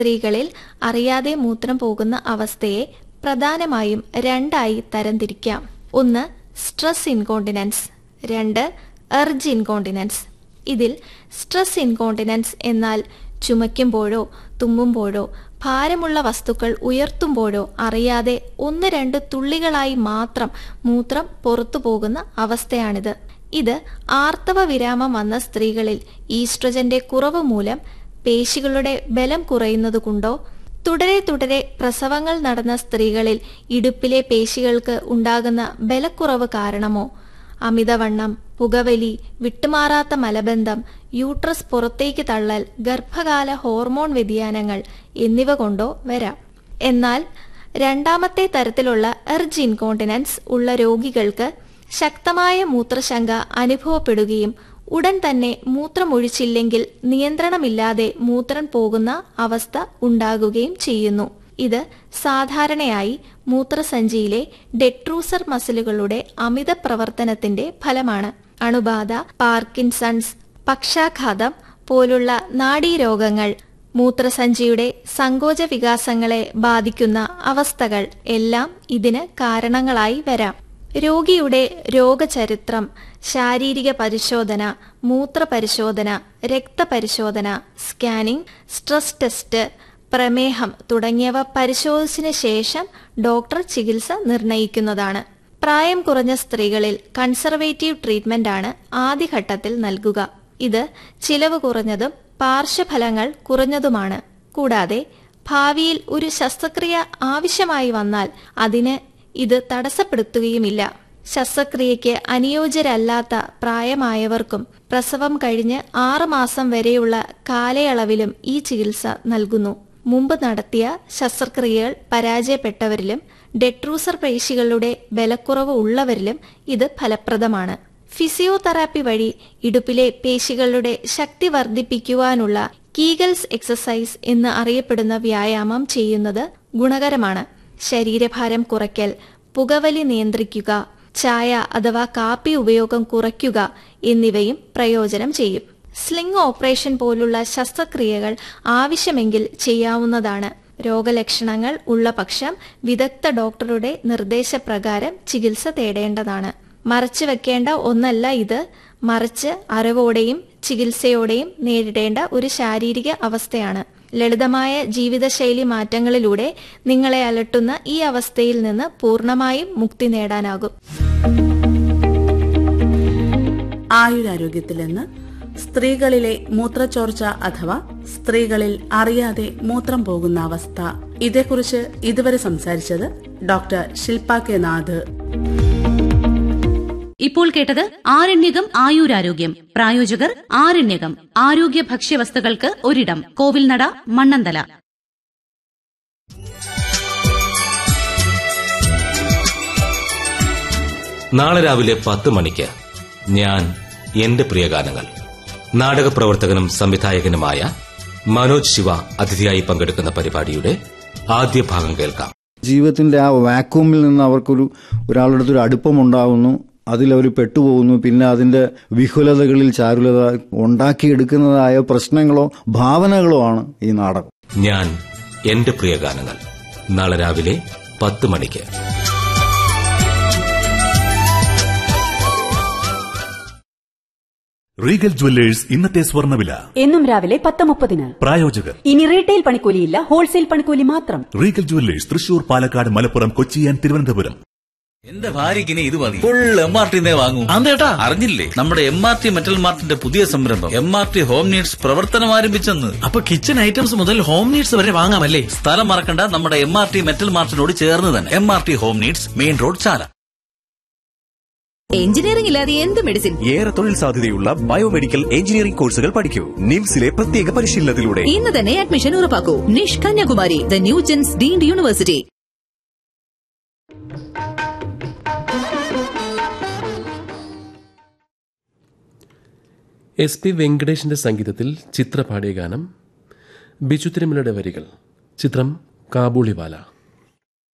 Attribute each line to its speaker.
Speaker 1: സ്ത്രീകളിൽ അറിയാതെ മൂത്രം പോകുന്ന അവസ്ഥയെ പ്രധാനമായും രണ്ടായി തരംതിരിക്കാം ഒന്ന് സ്ട്രെസ് ഇൻകോണ്ടിനൻസ് രണ്ട് എർജ് ഇൻകോണ്ടിനൻസ് ഇതിൽ സ്ട്രെസ് ഇൻകോണ്ടിനൻസ് എന്നാൽ ചുമയ്ക്കുമ്പോഴോ തുമ്മുമ്പോഴോ ഭാരമുള്ള വസ്തുക്കൾ ഉയർത്തുമ്പോഴോ അറിയാതെ ഒന്ന് രണ്ട് തുള്ളികളായി മാത്രം മൂത്രം പുറത്തു പോകുന്ന അവസ്ഥയാണിത് ഇത് ആർത്തവ വിരാമം വന്ന സ്ത്രീകളിൽ ഈസ്ട്രജന്റെ കുറവ് മൂലം പേശികളുടെ ബലം കുറയുന്നതുകൊണ്ടോ തുടരെ തുടരെ പ്രസവങ്ങൾ നടന്ന സ്ത്രീകളിൽ ഇടുപ്പിലെ പേശികൾക്ക് ഉണ്ടാകുന്ന ബലക്കുറവ് കാരണമോ അമിതവണ്ണം പുകവലി വിട്ടുമാറാത്ത മലബന്ധം യൂട്രസ് പുറത്തേക്ക് തള്ളൽ ഗർഭകാല ഹോർമോൺ വ്യതിയാനങ്ങൾ എന്നിവ കൊണ്ടോ വരാം എന്നാൽ രണ്ടാമത്തെ തരത്തിലുള്ള എർജ് ഇൻകോണ്ടിനൻസ് ഉള്ള രോഗികൾക്ക് ശക്തമായ മൂത്രശങ്ക അനുഭവപ്പെടുകയും ഉടൻ തന്നെ മൂത്രമൊഴിച്ചില്ലെങ്കിൽ നിയന്ത്രണമില്ലാതെ മൂത്രം പോകുന്ന അവസ്ഥ ഉണ്ടാകുകയും ചെയ്യുന്നു ഇത് സാധാരണയായി മൂത്രസഞ്ചിയിലെ ഡെട്രൂസർ മസിലുകളുടെ അമിത പ്രവർത്തനത്തിന്റെ ഫലമാണ് അണുബാധ പാർക്കിൻസൺസ് പക്ഷാഘാതം പോലുള്ള നാഡീരോഗങ്ങൾ മൂത്രസഞ്ചിയുടെ സങ്കോച വികാസങ്ങളെ ബാധിക്കുന്ന അവസ്ഥകൾ എല്ലാം ഇതിന് കാരണങ്ങളായി വരാം രോഗിയുടെ രോഗചരിത്രം ശാരീരിക പരിശോധന മൂത്രപരിശോധന രക്തപരിശോധന സ്കാനിംഗ് സ്ട്രെസ് ടെസ്റ്റ് പ്രമേഹം തുടങ്ങിയവ പരിശോധിച്ചതിന് ശേഷം ഡോക്ടർ ചികിത്സ നിർണയിക്കുന്നതാണ് പ്രായം കുറഞ്ഞ സ്ത്രീകളിൽ കൺസർവേറ്റീവ് ട്രീറ്റ്മെന്റ് ആണ് ആദ്യഘട്ടത്തിൽ നൽകുക ഇത് ചിലവ് കുറഞ്ഞതും പാർശ്വഫലങ്ങൾ കുറഞ്ഞതുമാണ് കൂടാതെ ഭാവിയിൽ ഒരു ശസ്ത്രക്രിയ ആവശ്യമായി വന്നാൽ അതിന് ഇത് തടസ്സപ്പെടുത്തുകയുമില്ല ശസ്ത്രക്രിയയ്ക്ക് അനുയോജ്യരല്ലാത്ത പ്രായമായവർക്കും പ്രസവം കഴിഞ്ഞ് ആറ് മാസം വരെയുള്ള കാലയളവിലും ഈ ചികിത്സ നൽകുന്നു മുമ്പ് നടത്തിയ ശസ്ത്രക്രിയകൾ പരാജയപ്പെട്ടവരിലും ഡെട്രൂസർ പേശികളുടെ ബലക്കുറവ് ഉള്ളവരിലും ഇത് ഫലപ്രദമാണ് ഫിസിയോതെറാപ്പി വഴി ഇടുപ്പിലെ പേശികളുടെ ശക്തി വർദ്ധിപ്പിക്കുവാനുള്ള കീഗൽസ് എക്സസൈസ് എന്ന് അറിയപ്പെടുന്ന വ്യായാമം ചെയ്യുന്നത് ഗുണകരമാണ് ശരീരഭാരം കുറയ്ക്കൽ പുകവലി നിയന്ത്രിക്കുക ചായ അഥവാ കാപ്പി ഉപയോഗം കുറയ്ക്കുക എന്നിവയും പ്രയോജനം ചെയ്യും സ്ലിംഗ് ഓപ്പറേഷൻ പോലുള്ള ശസ്ത്രക്രിയകൾ ആവശ്യമെങ്കിൽ ചെയ്യാവുന്നതാണ് രോഗലക്ഷണങ്ങൾ ഉള്ള പക്ഷം വിദഗ്ധ ഡോക്ടറുടെ നിർദ്ദേശപ്രകാരം ചികിത്സ തേടേണ്ടതാണ് മറച്ചു വെക്കേണ്ട ഒന്നല്ല ഇത് മറിച്ച് അറിവോടെയും ചികിത്സയോടെയും നേരിടേണ്ട ഒരു ശാരീരിക അവസ്ഥയാണ് ലളിതമായ ജീവിതശൈലി മാറ്റങ്ങളിലൂടെ നിങ്ങളെ അലട്ടുന്ന ഈ അവസ്ഥയിൽ നിന്ന് പൂർണ്ണമായും മുക്തി നേടാനാകും
Speaker 2: ആയുരാരോഗ്യത്തിൽ നിന്ന് സ്ത്രീകളിലെ മൂത്രച്ചോർച്ച അഥവാ സ്ത്രീകളിൽ അറിയാതെ മൂത്രം പോകുന്ന അവസ്ഥ ഇതേക്കുറിച്ച് ഇതുവരെ സംസാരിച്ചത് ഡോക്ടർ ശില്പ കെ നാഥ്
Speaker 3: ഇപ്പോൾ കേട്ടത് ആരണ്യകം ആയുരാരോഗ്യം പ്രായോജകർ ആരണ്യകം ആരോഗ്യ ഭക്ഷ്യവസ്തുക്കൾക്ക് ഒരിടം കോവിൽനട മണ്ണന്തല
Speaker 4: നാളെ രാവിലെ പത്ത് മണിക്ക് ഞാൻ എന്റെ പ്രിയഗാനങ്ങൾ നാടക പ്രവർത്തകനും സംവിധായകനുമായ മനോജ് ശിവ അതിഥിയായി പങ്കെടുക്കുന്ന പരിപാടിയുടെ ആദ്യ ഭാഗം കേൾക്കാം
Speaker 5: ജീവിതത്തിന്റെ ആ വാക്യൂമിൽ നിന്ന് അവർക്കൊരു ഒരാളുടെ അടുത്തൊരു അടുപ്പമുണ്ടാകുന്നു അതിലവർ പെട്ടുപോകുന്നു പിന്നെ അതിന്റെ വിഹുലതകളിൽ ചാരുലത ഉണ്ടാക്കിയെടുക്കുന്നതായ പ്രശ്നങ്ങളോ ഭാവനകളോ ആണ് ഈ നാടകം
Speaker 4: ഞാൻ എന്റെ പ്രിയഗാനങ്ങൾ നാളെ രാവിലെ പത്ത് മണിക്ക്
Speaker 6: റീഗൽ ജുവല്ലേഴ്സ് ഇന്നത്തെ സ്വർണ്ണവില
Speaker 7: എന്നും രാവിലെ പത്ത് മുപ്പതിന്
Speaker 6: പ്രായോജകർ
Speaker 7: ഇനി റീറ്റെയിൽ പണിക്കൂലിയില്ല ഹോൾസെയിൽ പണിക്കൂലി മാത്രം
Speaker 6: Regal jewellers Thrissur Palakkad Malappuram Kochi and Thiruvananthapuram
Speaker 8: എന്റെ ഭാര്യക്ക് ഇനി ഇത് മതി ഫുൾ എം ആർ ടി വാങ്ങും
Speaker 9: അതേട്ടാ
Speaker 8: അറിഞ്ഞില്ലേ നമ്മുടെ എം ആർ ടി മെറ്റൽ മാർട്ടിന്റെ പുതിയ സംരംഭം M R T home needs പ്രവർത്തനം ആരംഭിച്ചെന്ന്
Speaker 9: അപ്പൊ കിച്ചൺ ഐറ്റംസ് മുതൽ ഹോം നീഡ്സ് വരെ വാങ്ങാമല്ലേ
Speaker 8: സ്ഥലം മറക്കണ്ട നമ്മുടെ എം ആർ ടി മെറ്റൽ മാർട്ടിനോട് ചേർന്ന് തന്നെ M R T home needs main road Chala
Speaker 10: engineering ഇല്ലാതെ എന്ത് മെഡിസിൻ
Speaker 11: ഏറെ തൊഴിൽ സാധ്യതയുള്ള ബയോമെഡിക്കൽ എഞ്ചിനീയറിംഗ് കോഴ്സുകൾ പഠിക്കൂ നിംസിലെ പ്രത്യേക പരിശീലനത്തിലൂടെ
Speaker 10: ഇന്ന് തന്നെ അഡ്മിഷൻ ഉറപ്പാക്കൂ Nish Kanyakumari the new gens deemed university
Speaker 12: S P വെങ്കടേഷിന്റെ സംഗീതത്തിൽ ചിത്ര പാടിയ ഗാനം ബിജു തിരുമലയുടെ വരികൾ ചിത്രം കാബൂളിവാല